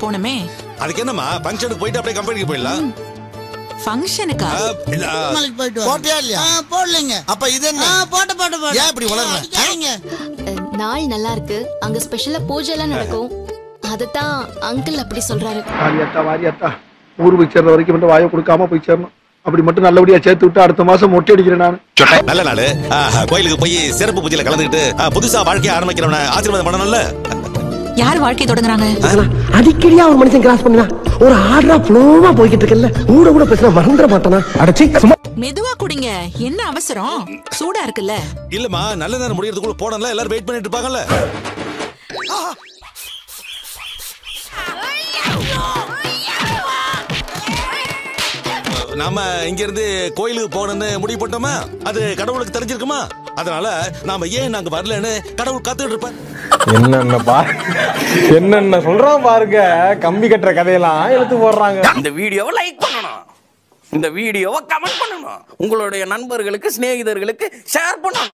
போனமே அதுக்கு என்னம்மா ஃபங்க்ஷனுக்கு போயிட்டு அப்படியே கம்பெனிக்கு போயிடலாம் ஃபங்க்ஷனுக்கா ஆ, இல்ல, ஆ, நாளைக்கு போயிட்டு வாங்க. போட்டியா இல்லையா? ஆ, போடலைங்க அப்ப இது என்ன ஆ, போட்ட போட்ட போட்ட ஏன் இப்படி உளர்ற? அடிக்காதீங்க. அஹ், நாள் நல்லா இருக்கு அங்க ஸ்பெஷலா பூஜை எல்லாம் நடக்கும் அதத்தான் அங்கிள் அப்படி சொல்றாரு வாரியாத்தா வாரியாத்தா ஊர் போய் சேர்ற வரைக்கும் மட்டும் வாயை கொடுக்காம போய் சேரணும் அப்படி மட்டும் நல்லபடியா சேர்த்து விட்டு அடுத்த மாசம் மொட்டை அடிக்கிறேன் நான் நல்ல நாள் கோயிலுக்கு போய் சிறப்பு பூஜையில கலந்துக்கிட்டு ஆ, புதுசா வாழ்க்கைய ஆரம்பிக்கிறவன ஆசீர்வாதம் பண்ணணும்ல யார் வாழ்க்கை தொடங்குறாங்க அடிக்கடியா ஒரு மனுஷன் கிராஸ் பண்ணினா ஒரு ஆர்டரா ஃப்ளோவா போய்கிட்டு இருக்கல கூட கூட பேசினா மறந்துட மாட்டானா அடச்சி சும்மா மெதுவா குடிங்க என்ன அவசரம் சூடா இருக்குல்ல இல்லம்மா நல்ல நேரம் முடியறதுக்குள்ள போனல எல்லாரும் வெயிட் பண்ணிட்டு இருப்பாங்கல்ல நாம இங்க இருந்து கோயிலுக்கு போகணும்னு முடிவு போட்டோமா அது கடவுளுக்கு தெரிஞ்சிருக்குமா அதனால நாம ஏன் நாங்க வரலன்னு கடவுள் காத்துட்டு இருப்பார் என்னென்ன பா என்னென்ன சொல்றான் பாருங்க கம்பி கட்டுற கதையெல்லாம் எடுத்து போடுறாங்க இந்த வீடியோவை லைக் பண்ணணும் இந்த வீடியோவை கமெண்ட் பண்ணணும் உங்களுடைய நண்பர்களுக்கு சிநேகிதர்களுக்கு ஷேர் பண்ணணும்